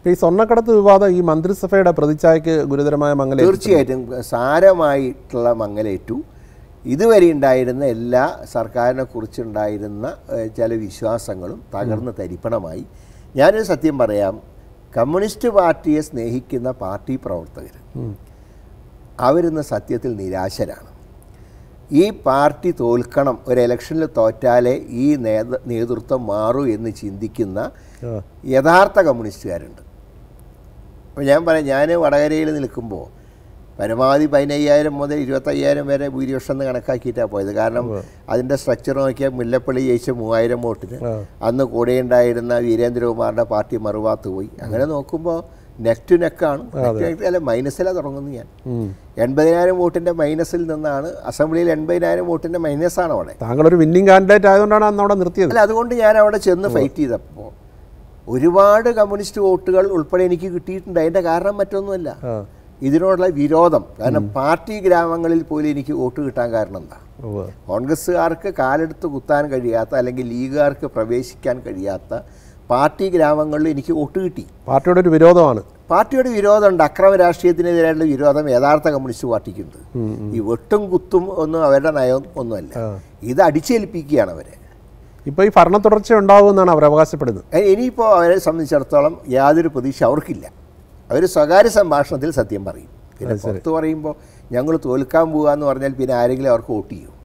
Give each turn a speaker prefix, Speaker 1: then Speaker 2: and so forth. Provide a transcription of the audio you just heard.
Speaker 1: ഈ സ്വർണ്ണക്കടത്ത് വിവാദം ഈ മന്ത്രിസഭയുടെ പ്രതിച്ഛായക്ക് ഗുരുതരമായ മംഗലം
Speaker 2: തീർച്ചയായിട്ടും സാരമായിട്ടുള്ള മങ്ങലേറ്റു ഇതുവരെ ഉണ്ടായിരുന്ന എല്ലാ സർക്കാരിനെ കുറിച്ചുണ്ടായിരുന്ന ഏഹ്, ചില വിശ്വാസങ്ങളും തകർന്ന് തരിപ്പണമായി ഞാനൊരു സത്യം പറയാം കമ്മ്യൂണിസ്റ്റ് പാർട്ടിയെ സ്നേഹിക്കുന്ന പാർട്ടി പ്രവർത്തകർ അവരിന്ന് സത്യത്തിൽ നിരാശരാണ് ഈ പാർട്ടി തോൽക്കണം ഒരു ഇലക്ഷനിൽ തോറ്റാലേ ഈ നേത നേതൃത്വം മാറൂ എന്ന് ചിന്തിക്കുന്ന യഥാർത്ഥ കമ്മ്യൂണിസ്റ്റുകാരുണ്ട് അപ്പോൾ ഞാൻ പറയാം ഞാൻ വടകരയിൽ നിൽക്കുമ്പോൾ പരമാവധി പതിനയ്യായിരം മുതൽ ഇരുപത്തയ്യായിരം വരെ ഭൂരിപക്ഷം എന്ന് കണക്കാക്കിയിട്ടാണ് പോയത് കാരണം അതിൻ്റെ സ്ട്രക്ചർ നോക്കിയാൽ മുല്ലപ്പള്ളി ജയിച്ച മൂവായിരം വോട്ടിന് അന്ന് കൂടെ ഉണ്ടായിരുന്ന വീരേന്ദ്രകുമാറിൻ്റെ പാർട്ടി മറുഭാഗത്ത് പോയി അങ്ങനെ നോക്കുമ്പോൾ നെക്ക് ടു നെക്കാണ് അല്ല മൈനസിലാണ് തുടങ്ങുന്നത് ഞാൻ എൺപതിനായിരം വോട്ടിൻ്റെ മൈനസിൽ നിന്നാണ് അസംബ്ലിയിൽ എൺപതിനായിരം വോട്ടിൻ്റെ മൈനസാണ് അവിടെ
Speaker 1: താങ്കളൊരു വിന്നിംഗ് കാൻഡിഡേറ്റ് ആയതുകൊണ്ടാണ് അന്ന് അവിടെ നിർത്തിയത്
Speaker 2: അല്ല അതുകൊണ്ട് ഞാൻ അവിടെ ചെന്ന് ഫൈറ്റ് ചെയ്തപ്പോൾ ഒരുപാട് കമ്മ്യൂണിസ്റ്റ് വോട്ടുകൾ ഉൾപ്പെടെ എനിക്ക് കിട്ടിയിട്ടുണ്ട് അതിൻ്റെ കാരണം മറ്റൊന്നുമല്ല
Speaker 1: ആ.
Speaker 2: ഇതിനോടുള്ള വിരോധം കാരണം പാർട്ടി ഗ്രാമങ്ങളിൽ പോലും എനിക്ക് വോട്ട് കിട്ടാൻ കാരണം എന്താ
Speaker 1: ഉവ്വ്.
Speaker 2: കോൺഗ്രസ്സുകാർക്ക് കാലെടുത്ത് കുത്താൻ കഴിയാത്ത അല്ലെങ്കിൽ ലീഗുകാർക്ക് പ്രവേശിക്കാൻ കഴിയാത്ത പാർട്ടി ഗ്രാമങ്ങളിൽ എനിക്ക് വോട്ട് കിട്ടി
Speaker 1: പാർട്ടിയുടെ ഒരു വിരോധമാണ്
Speaker 2: പാർട്ടിയുടെ വിരോധമുണ്ട് അക്രമ രാഷ്ട്രീയത്തിനെതിരായിട്ടുള്ള വിരോധം യഥാർത്ഥ കമ്മ്യൂണിസ്റ്റ് പാർട്ടിക്കുണ്ട് ഈ വെട്ടും കുത്തും ഒന്നും അവരുടെ നയം ഒന്നുമല്ല ഇത് അടിച്ചേൽപ്പിക്കുകയാണ് അവരെ
Speaker 1: ഇപ്പോൾ ഈ ഭരണ തുടർച്ച ഉണ്ടാവുമെന്നാണ് അവർ അവകാശപ്പെടുന്നത്
Speaker 2: ഏ, ഇനിയിപ്പോൾ അവരെ സംബന്ധിച്ചിടത്തോളം യാതൊരു പ്രതീക്ഷ അവർക്കില്ല അവർ സ്വകാര്യ സംഭാഷണത്തിൽ സത്യം പറയും പിന്നെ പുറത്ത് പറയുമ്പോൾ ഞങ്ങൾ തോൽക്കാൻ പോകുക എന്ന് പറഞ്ഞാൽ പിന്നെ ആരെങ്കിലും അവർക്ക് വോട്ട് ചെയ്യും